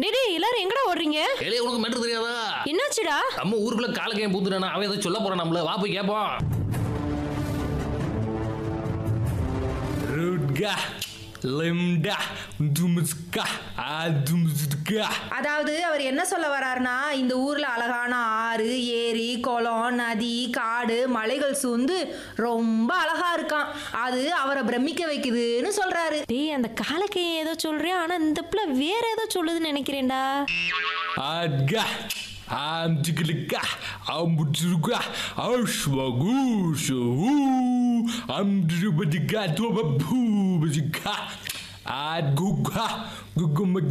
டேய் டேய், எல்லாரும் எங்கடா ஓடுறீங்க ஏலே உனக்கு மெட்ரு தெரியாதா என்னாச்சுடா நம்ம ஊருக்குள்ள காலக்கையும் பூத்துட்டானா அவன் ஏதோ சொல்ல போறான் நம்மள வா போய் கேட்போம் ரூட்கா லிம்டா தும்ஸ்கா அதும்ஸ்கா அதாவது அவர் என்ன சொல்ல வர்றாருன்னா இந்த ஊர்ல அழகான ஆறு ஏரி குளம் நதி காடு மலைகள் சூழ்ந்து ரொம்ப அழகா இருக்கான் அது அவரை பிரமிக்க வைக்குதுன்னு சொல்றாரு டேய் அந்த காலக்கையை ஏதோ சொல்றியா ஆனா இந்த பிள்ளை வேற ஏதோ சொல்லுதுன்னு நினைக்கிறேன்டா ஆட்கா ஆம் ஜிகிலிக்கா ஆம் புட்சுருக்கா ஆஷ்வகூஷு ஆம் திருபதிக்கா துவபூபதிக்கா ஆட் குக்கா குக்கும